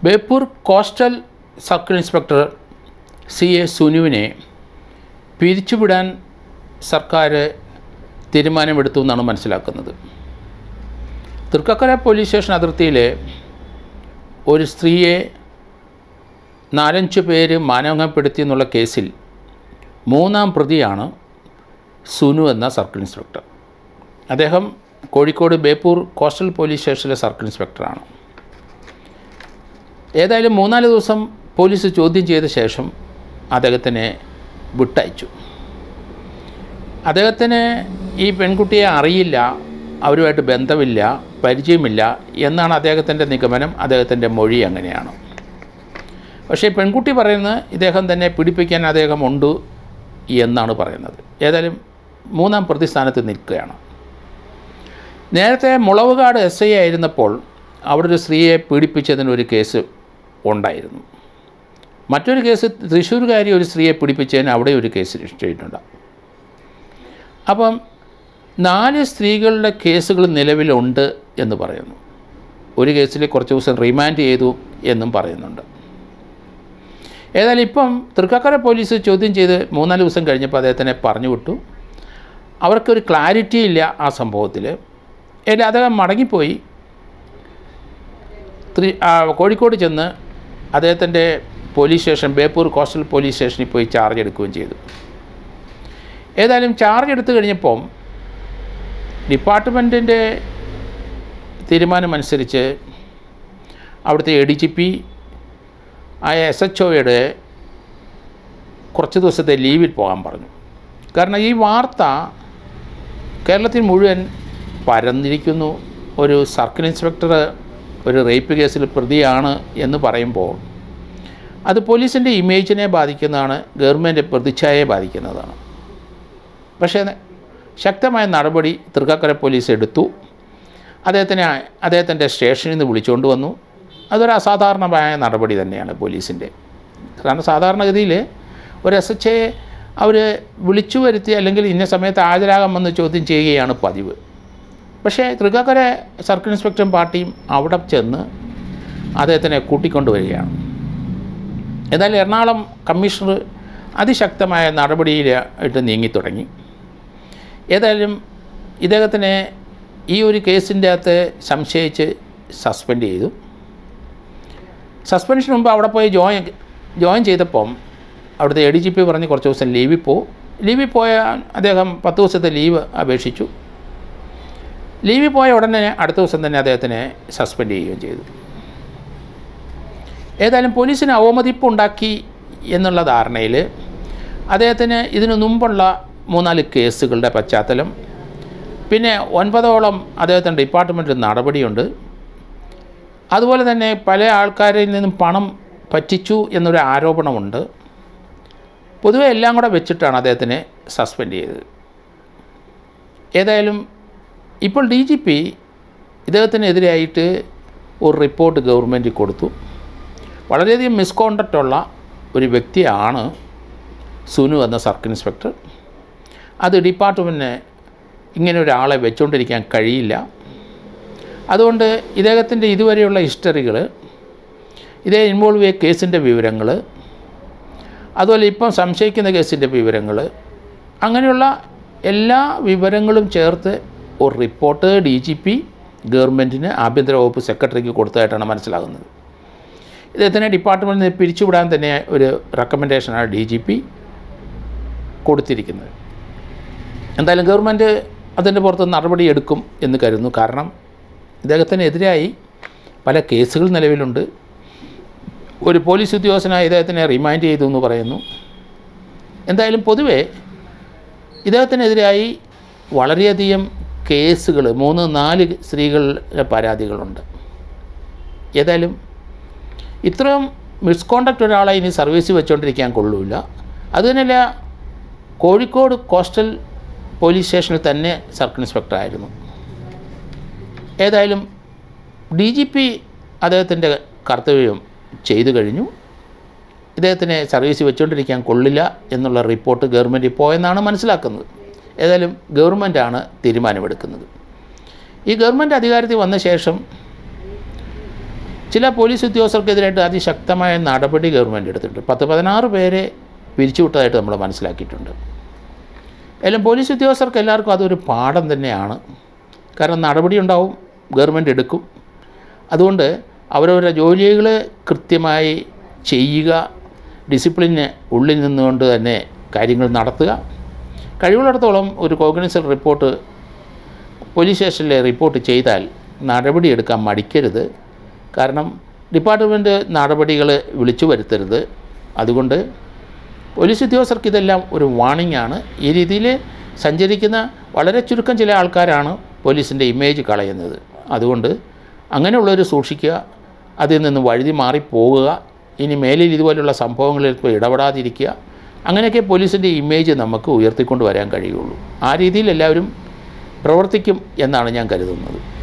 Beypore coastal circle inspector C A സുനുവിനെ പിരിച്ചുവിടാൻ സർക്കാർ തീരുമാനമെടുത്തു എന്നാണ് മനസ്സിലാക്കുന്നത് തൃക്കക്കര പോലീസ് സ്റ്റേഷൻ അതിർത്തിയിലെ ഒരു സ്ത്രീയെ നാലഞ്ച് പേര് മാനഭംഗപ്പെടുത്തി എന്നുള്ള കേസിൽ മൂന്നാം പ്രതിയാണ് സുനു എന്ന സർക്കിൾ ഇൻസ്പെക്ടർ അദ്ദേഹം കോഴിക്കോട് ബേപ്പൂർ കോസ്റ്റൽ പോലീസ് സ്റ്റേഷനിലെ സർക്കിൾ ഇൻസ്പെക്ടറാണ് ഏതായാലും മൂന്നാല് ദിവസം പോലീസ് ചോദ്യം ചെയ്ത ശേഷം അദ്ദേഹത്തിനെ വിട്ടയച്ചു അദ്ദേഹത്തിന് ഈ പെൺകുട്ടിയെ അറിയില്ല അവരുമായിട്ട് ബന്ധമില്ല പരിചയമില്ല എന്നാണ് അദ്ദേഹത്തിൻ്റെ നിഗമനം അദ്ദേഹത്തിൻ്റെ മൊഴി അങ്ങനെയാണ് പക്ഷേ പെൺകുട്ടി പറയുന്നത് ഇദ്ദേഹം തന്നെ പിടിപ്പിക്കാൻ അദ്ദേഹം ഉണ്ട് എന്നാണ് പറയുന്നത് ഏതായാലും മൂന്നാം പ്രതിസ്ഥാനത്ത് നിൽക്കുകയാണ് നേരത്തെ മുളവുകാട് എസ് ഐ ആയിരുന്നപ്പോൾ അവിടെ ഒരു സ്ത്രീയെ പീഡിപ്പിച്ചതിനൊരു കേസ് ഉണ്ടായിരുന്നു മറ്റൊരു കേസ് തൃശ്ശൂർകാരി ഒരു സ്ത്രീയെ പീഡിപ്പിച്ചതിന് അവിടെ ഒരു കേസ് രജിസ്റ്റർ ചെയ്തിട്ടുണ്ട് അപ്പം നാല് സ്ത്രീകളുടെ കേസുകൾ നിലവിലുണ്ട് എന്ന് പറയുന്നു ഒരു കേസിൽ കുറച്ച് ദിവസം റിമാൻഡ് ചെയ്തു എന്നും പറയുന്നുണ്ട് ഏതായാലും ഇപ്പം തൃക്കക്കര പോലീസ് ചോദ്യം ചെയ്ത് മൂന്നാല് ദിവസം കഴിഞ്ഞപ്പോൾ അദ്ദേഹത്തിനെ പറഞ്ഞു വിട്ടു അവർക്കൊരു ക്ലാരിറ്റി ഇല്ല ആ സംഭവത്തിൽ ഏതായാലും അദ്ദേഹം മടങ്ങിപ്പോയി ത്രി ആ, കോഴിക്കോട് ചെന്ന് അദ്ദേഹത്തിൻ്റെ police station Beypore coastal police സ്റ്റേഷനിൽ പോയി ചാർജ് എടുക്കുകയും ചെയ്തു ഏതായാലും ചാർജ് എടുത്തു കഴിഞ്ഞപ്പം ഡിപ്പാർട്ട്മെൻറ്റിൻ്റെ തീരുമാനമനുസരിച്ച് അവിടുത്തെ എ ഡി ജി പി ആയ എസ് എച്ച് ഒയുടെ കുറച്ച് ദിവസത്തെ ലീവിൽ പോകാൻ പറഞ്ഞു കാരണം ഈ വാർത്ത കേരളത്തിൽ മുഴുവൻ പരന്നിരിക്കുന്നു ഒരു സർക്കിൾ ഇൻസ്പെക്ടർ ഒരു റേപ്പ് കേസിൽ പ്രതിയാണ് എന്ന് പറയുമ്പോൾ അത് പോലീസിൻ്റെ ഇമേജിനെ ബാധിക്കുന്നതാണ് ഗവൺമെൻറ് പ്രതിച്ഛായയെ ബാധിക്കുന്നതാണ് പക്ഷേ ശക്തമായ നടപടി തൃക്കാക്കര പോലീസ് എടുത്തു അദ്ദേഹത്തിനെ അദ്ദേഹത്തിൻ്റെ സ്റ്റേഷനിൽ നിന്ന് വിളിച്ചുകൊണ്ട് വന്നു അതൊരു അസാധാരണമായ നടപടി തന്നെയാണ് പോലീസിൻ്റെ കാരണം സാധാരണഗതിയിൽ ഒരു എസ് എച്ച് എ അവർ വിളിച്ചു വരുത്തി അല്ലെങ്കിൽ ഇന്ന സമയത്ത് ഹാജരാകാമെന്ന് ചോദ്യം ചെയ്യുകയാണ് പതിവ് പക്ഷേ തൃക്കാക്കര സർക്കിൾ ഇൻസ്പെക്ടറും പാർട്ടിയും അവിടെ ചെന്ന് അദ്ദേഹത്തിനെ കൂട്ടിക്കൊണ്ടുവരികയാണ് എന്നാലും എറണാകുളം കമ്മീഷണർ അതിശക്തമായ നടപടിയിലായിട്ട് നീങ്ങി തുടങ്ങി ഏതായാലും ഇദ്ദേഹത്തിനെ ഈ ഒരു കേസിൻ്റെ അകത്ത് സംശയിച്ച് സസ്പെൻഡ് ചെയ്തു സസ്പെൻഷന് മുമ്പ് അവിടെ പോയി ജോയിൻ ജോയിൻ ചെയ്തപ്പം അവിടുത്തെ എ ഡി ജി പി പറഞ്ഞ് കുറച്ച് ദിവസം ലീവിൽ പോ ലീവിൽ പോയ അദ്ദേഹം പത്ത് ദിവസത്തെ ലീവ് അപേക്ഷിച്ചു ലീവിൽ പോയ ഉടനെ അടുത്ത ദിവസം തന്നെ അദ്ദേഹത്തിനെ സസ്പെൻഡ് ചെയ്യുകയും ചെയ്തു ഏതായാലും പോലീസിന് അവമതിപ്പുണ്ടാക്കി എന്നുള്ള ധാരണയിൽ അദ്ദേഹത്തിന് ഇതിനു മുമ്പുള്ള മൂന്നാല് കേസുകളുടെ പശ്ചാത്തലം പിന്നെ ഒൻപതോളം അദ്ദേഹത്തിൻ്റെ ഡിപ്പാർട്ട്മെൻറ്റിൽ നടപടിയുണ്ട് അതുപോലെ തന്നെ പല ആൾക്കാരിൽ നിന്നും പണം പറ്റിച്ചു എന്നൊരു ആരോപണമുണ്ട് പൊതുവെ എല്ലാം കൂടെ വെച്ചിട്ടാണ് അദ്ദേഹത്തിനെ സസ്പെൻഡ് ചെയ്തത് ഏതായാലും ഇപ്പോൾ ഡി ജി പി ഇദ്ദേഹത്തിനെതിരായിട്ട് ഒരു റിപ്പോർട്ട് ഗവൺമെൻറ് കൊടുത്തു വളരെയധികം മിസ്കോണ്ടക്റ്റ് ഉള്ള ഒരു വ്യക്തിയാണ് സുനു എന്ന സർക്കിൾ ഇൻസ്പെക്ടർ അത് ഡിപ്പാർട്ട്മെൻറ്റിന് ഇങ്ങനെ ഒരാളെ വെച്ചുകൊണ്ടിരിക്കാൻ കഴിയില്ല അതുകൊണ്ട് ഇദ്ദേഹത്തിൻ്റെ ഇതുവരെയുള്ള ഹിസ്റ്ററികൾ ഇതേ ഇൻവോൾവ് ചെയ്ത കേസിൻ്റെ വിവരങ്ങൾ അതുപോലെ ഇപ്പം സംശയിക്കുന്ന കേസിൻ്റെ വിവരങ്ങൾ അങ്ങനെയുള്ള എല്ലാ വിവരങ്ങളും ചേർത്ത് ഒരു റിപ്പോർട്ട് ഡി ജി പി ഗവൺമെൻറ്റിന് ആഭ്യന്തര വകുപ്പ് സെക്രട്ടറിക്ക് കൊടുത്തതായിട്ടാണ് മനസ്സിലാകുന്നത് ഇദ്ദേഹത്തിനെ ഡിപ്പാർട്ട്മെൻറ്റിൽ നിന്ന് പിരിച്ചുവിടാൻ തന്നെ ഒരു റെക്കമെൻഡേഷനാണ് ഡി ജി പി കൊടുത്തിരിക്കുന്നത് എന്തായാലും ഗവൺമെൻറ് അതിൻ്റെ പുറത്ത് നടപടി എടുക്കും എന്ന് കരുതുന്നു കാരണം ഇദ്ദേഹത്തിനെതിരായി പല കേസുകൾ നിലവിലുണ്ട് ഒരു പോലീസ് ഉദ്യോഗസ്ഥനായി ഇദ്ദേഹത്തിനെ റിമാൻഡ് ചെയ്തു എന്ന് പറയുന്നു എന്തായാലും പൊതുവേ ഇദ്ദേഹത്തിനെതിരായി വളരെയധികം കേസുകൾ മൂന്ന് നാല് സ്ത്രീകളുടെ പരാതികളുണ്ട് ഏതായാലും ഇത്രയും മിസ്കോണ്ടക്റ്റ് ഒരാളെ ഇനി സർവീസ് വെച്ചുകൊണ്ടിരിക്കാൻ കൊള്ളൂല അതുതന്നെയല്ല കോഴിക്കോട് കോസ്റ്റൽ പോലീസ് സ്റ്റേഷനിൽ തന്നെ സർക്കിൾ ഇൻസ്പെക്ടർ ആയിരുന്നു ഏതായാലും ഡി ജി പി അദ്ദേഹത്തിൻ്റെ കർത്തവ്യം ചെയ്തു കഴിഞ്ഞു ഇദ്ദേഹത്തിനെ സർവീസ് വെച്ചുകൊണ്ടിരിക്കാൻ കൊള്ളില്ല എന്നുള്ള റിപ്പോർട്ട് ഗവൺമെൻറ് പോയെന്നാണ് മനസ്സിലാക്കുന്നത് ഏതായാലും ഗവൺമെൻറ്റാണ് തീരുമാനമെടുക്കുന്നത് ഈ ഗവൺമെൻറ് അധികാരത്തിൽ വന്ന ശേഷം ചില പോലീസ് ഉദ്യോഗസ്ഥർക്കെതിരായിട്ട് അതിശക്തമായ നടപടി ഗവൺമെൻറ് എടുത്തിട്ടുണ്ട് പത്ത് പതിനാറ് പേരെ പിരിച്ചുവിട്ടതായിട്ട് നമ്മൾ മനസ്സിലാക്കിയിട്ടുണ്ട് എല്ലാം പോലീസ് ഉദ്യോഗസ്ഥർക്ക് എല്ലാവർക്കും അതൊരു പാഠം തന്നെയാണ് കാരണം നടപടി ഉണ്ടാവും ഗവൺമെൻറ് എടുക്കും അതുകൊണ്ട് അവരവരുടെ ജോലികൾ കൃത്യമായി ചെയ്യുക ഡിസിപ്ലിന് ഉള്ളിൽ നിന്നുകൊണ്ട് തന്നെ കാര്യങ്ങൾ നടത്തുക കഴിവുള്ളിടത്തോളം ഒരു കോഗ്നിസൽ റിപ്പോർട്ട് പോലീസ് സ്റ്റേഷനിൽ റിപ്പോർട്ട് ചെയ്താൽ നടപടിയെടുക്കാൻ മടിക്കരുത് കാരണം ഡിപ്പാർട്ട്മെൻറ്റ് നടപടികൾ വിളിച്ചു വരുത്തരുത് അതുകൊണ്ട് പോലീസ് ഉദ്യോഗസ്ഥർക്ക് ഇതെല്ലാം ഒരു വാണിംഗ് ആണ് ഈ രീതിയിൽ സഞ്ചരിക്കുന്ന വളരെ ചുരുക്കം ചില ആൾക്കാരാണ് പോലീസിൻ്റെ ഇമേജ് കളയുന്നത് അതുകൊണ്ട് അങ്ങനെയുള്ളവർ സൂക്ഷിക്കുക അതിൽ നിന്ന് വഴുതി മാറി പോകുക ഇനി മേലിൽ ഇതുപോലുള്ള സംഭവങ്ങളിലേക്ക് ഇടപെടാതിരിക്കുക അങ്ങനെയൊക്കെ പോലീസിൻ്റെ ഇമേജ് നമുക്ക് ഉയർത്തിക്കൊണ്ട് വരാൻ കഴിയുള്ളൂ ആ രീതിയിൽ എല്ലാവരും പ്രവർത്തിക്കും എന്നാണ് ഞാൻ കരുതുന്നത്